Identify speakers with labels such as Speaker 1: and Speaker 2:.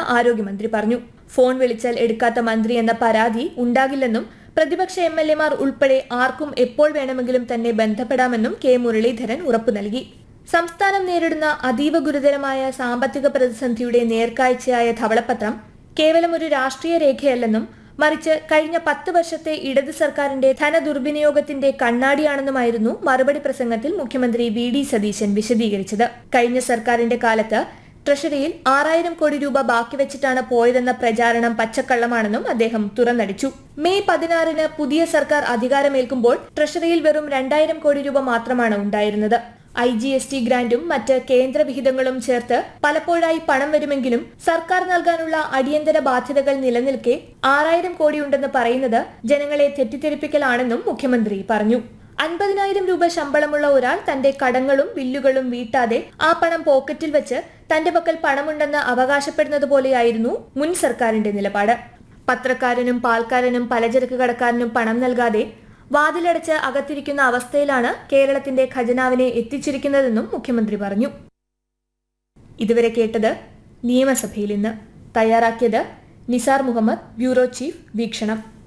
Speaker 1: ആരോഗ്യമന്ത്രി പറഞ്ഞു ഫോൺ വിളിച്ചാൽ എടുക്കാത്ത മന്ത്രി എന്ന പരാതി ഉണ്ടാകില്ലെന്നും പ്രതിപക്ഷ എം എൽ എമാർ ഉൾപ്പെടെ ആർക്കും എപ്പോൾ വേണമെങ്കിലും തന്നെ ബന്ധപ്പെടാമെന്നും കെ മുരളീധരൻ ഉറപ്പു നൽകി സംസ്ഥാനം നേരിടുന്ന അതീവ ഗുരുതരമായ സാമ്പത്തിക പ്രതിസന്ധിയുടെ നേർക്കാഴ്ചയായ ധവളപത്രം കേവലം ഒരു രാഷ്ട്രീയ രേഖയല്ലെന്നും മറിച്ച് കഴിഞ്ഞ പത്ത് വർഷത്തെ ഇടത് സർക്കാരിന്റെ ധനദുർവിനിയോഗത്തിന്റെ കണ്ണാടിയാണെന്നുമായിരുന്നു മറുപടി പ്രസംഗത്തിൽ മുഖ്യമന്ത്രി വി ഡി സതീശൻ വിശദീകരിച്ചത് കഴിഞ്ഞ സർക്കാരിന്റെ കാലത്ത് ട്രഷറിയിൽ ആറായിരം കോടി രൂപ ബാക്കി വെച്ചിട്ടാണ് പോയതെന്ന പ്രചാരണം പച്ചക്കള്ളമാണെന്നും അദ്ദേഹം തുറന്നടിച്ചു മെയ് പതിനാറിന് പുതിയ സർക്കാർ അധികാരമേൽക്കുമ്പോൾ ട്രഷറിയിൽ വെറും രണ്ടായിരം കോടി രൂപ മാത്രമാണ് ഉണ്ടായിരുന്നത് ഐ ജി എസ് ടി ഗ്രാന്റും മറ്റ് കേന്ദ്ര വിഹിതങ്ങളും ചേർത്ത് പലപ്പോഴായി പണം വരുമെങ്കിലും സർക്കാർ നൽകാനുള്ള അടിയന്തര ബാധ്യതകൾ നിലനിൽക്കെ ആറായിരം കോടിയുണ്ടെന്ന് പറയുന്നത് ജനങ്ങളെ തെറ്റിദ്ധരിപ്പിക്കലാണെന്നും മുഖ്യമന്ത്രി പറഞ്ഞു അൻപതിനായിരം രൂപ ശമ്പളമുള്ള ഒരാൾ തന്റെ കടങ്ങളും ബില്ലുകളും വീട്ടാതെ ആ പണം പോക്കറ്റിൽ വെച്ച് തന്റെ പക്കൽ പണമുണ്ടെന്ന് അവകാശപ്പെടുന്നത് പോലെയായിരുന്നു മുൻ സർക്കാരിന്റെ നിലപാട് പത്രക്കാരനും പാൽക്കാരനും പലചരക്ക് കടക്കാരനും പണം നൽകാതെ വാതിലടച്ച് അകത്തിരിക്കുന്ന അവസ്ഥയിലാണ് കേരളത്തിന്റെ ഖജനാവിനെ എത്തിച്ചിരിക്കുന്നതെന്നും മുഖ്യമന്ത്രി പറഞ്ഞു ഇതുവരെ കേട്ടത് നിയമസഭയിൽ ഇന്ന് തയ്യാറാക്കിയത് നിസാർ മുഹമ്മദ് ബ്യൂറോ ചീഫ് വീക്ഷണം